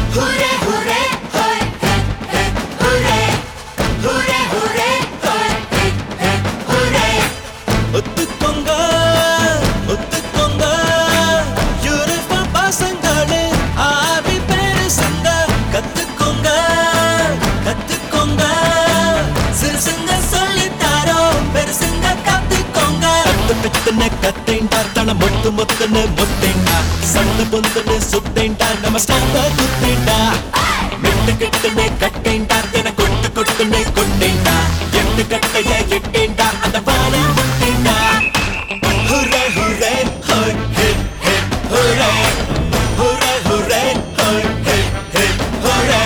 Hooray, hooray, hoy, hey, hey, hooray. Hooray, hooray, hoy, hey, hey, hooray. ஒத்துக்கோங்க ஒத்துக்கோங்க uniform பசங்களே ஆவி பெருசுங்க கத்துக்கோங்க கத்துக்கோங்க சிறுசுங்க சொல்லித்தாரோ பெருசுங்க கத்துக்கோங்க கத்து பித்துன கத்தேண்டா தன மொட்டு மொத்துன்னு முத்தேண்டா சண்டு பொந்துன்னு சுத்தேண்டா நம்ம ஸ்டாண்ட குத்தேண்டா மெட்டு கெட்டுன்னு கட்டேண்டா தின கொட்டு கொட்டுன்னு கொண்டேண்டா எட்டு கட்டைய எட்டேண்டா அந்த வாழ முட்டேண்டா ஹுரே ஹுரே ஹோய் ஹே ஹே ஹுரே ஹுரே ஹுரே ஹோய் ஹே ஹே ஹுரே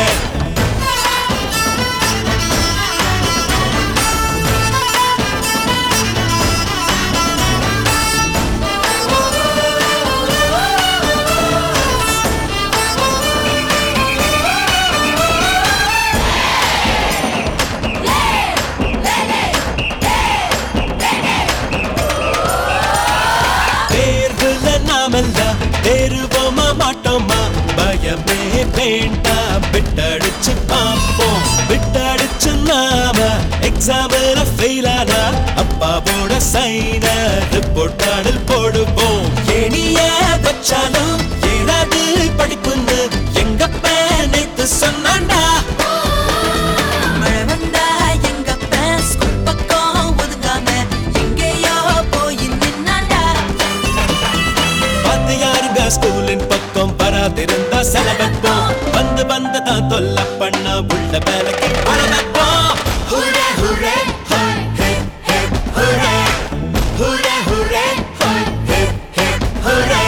தேர்வுல நாமெல்லாம் தேருவோமா மாட்டோமா பயமே வேண்டாம் விட்டடிச்சு பார்ப்போம் விட்டடிச்சு நாம எக்ஸாமில் ஃபெயில் ஆனா அப்பாவோட சைன ரிப்போர்ட் கார்டில் போடுவோம் எணிய வச்சாலும் ஏறாது படிப்புன்னு எங்க பேனைத்து சொன்னாண்டா மழை வந்தா எங்க அப்பன் ஸ்கூல் பக்கம் ஒதுங்காம எங்கேயோ போய் நின்னாண்டா பார்த்து யாருங்க ஸ்கூலின் பக்கம் வராதிருந்தா செலவெப்போம் வந்து வந்து தான் தொல்லை பண்ண உள்ள வேலைக்கு பணவெப்போம் Hooray, hooray, hoy, hey, hey, hooray. Hooray, hooray, hoy, hey, hey, hooray.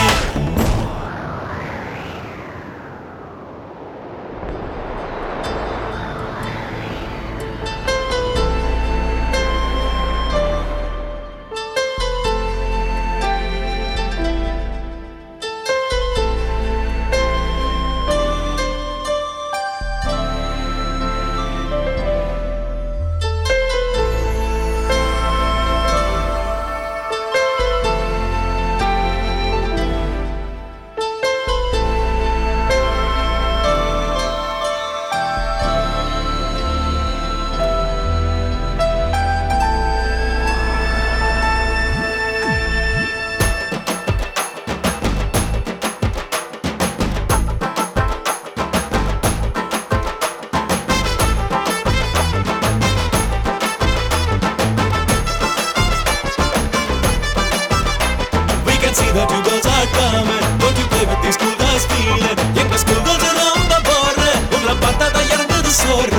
We can see that you girls are coming. Don't you play with these school guys feeling? எங்க school girls ரொம்ப போற உங்களை பார்த்தா தான் இறங்குது சோறு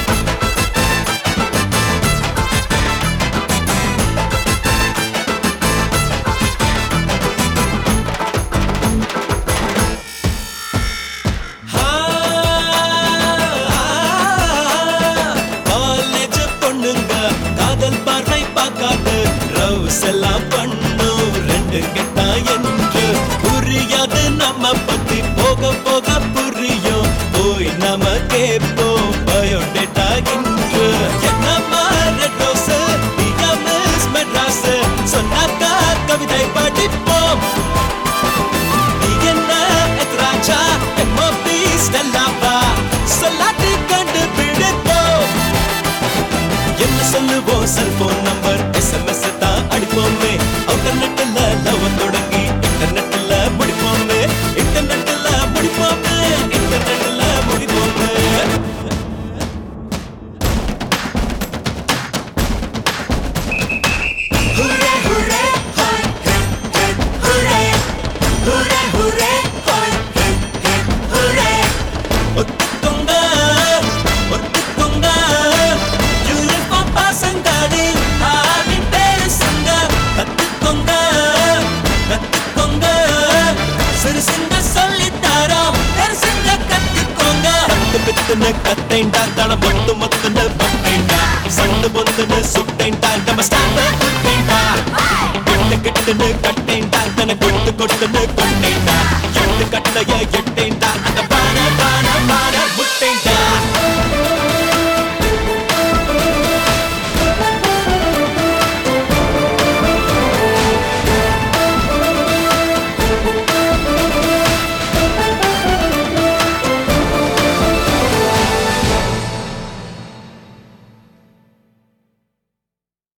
காலேஜ் பொண்ணுங்க காதல் பார்வை பார்க்காது ரவுஸ் எல்லாம் பண்ணும் ரெண்டு கெட்டா என்று புரியாது நம்ம பத்தி போக போக புரியும் போய் நம்ம கேட்போம் பயோடேட்டா இன்று என்னம்மா ரெட் ரோஸ் நீயா மிஸ் மெட்ராஸ் சொன்னாக்கா கவிதை படிப்போம் நீ என்ன எத்ராஜா எம்ஓபி ஸ்டெல்லாவா சொல்லாட்டி கண்டுபிடிப்போம் என்ன சொல்லுவோம் செல்போன் நம்பர் எஸ்எம்எஸ் தான் அடிப்போமே அவுட்டர்நெட்ல லவ் தொடங்கி இன்டர்நெட்ல முடிப்போமே இன்டர்நெட்ல முடிப்போமே இன்டர்நெட்ல முடிப்போமே Hooray, hooray, hoy, hey, hey, hooray. Hooray, hooray, hoy, hey, hey, hooray. ஒத்துக்கோங்க ஒத்துக்கோங்க யூனிஃபார்ம் பசங்களே ஆவி பேசுங்க கத்துக்கோங்க கத்துக்கோங்க சிறுசுங்க சொல்லித்தாரோம் பெருசுங்க கத்துக்கோங்க கத்து பித்துன்னு கத்தேண்டா தன மொத்து மொத்துன்னு பட்டேண்டா சண்டு பொந்துன்னு சுட்டேண்டா நம்ம ஸ்டாண்ட குட்டேண்டா கெட்டு கெட்டுன்னு கட்டேண்டா தன கொட்டு கொட்டுன்னு கொண்டேண்டா எட்டு கட்டைய எட்டேண்டா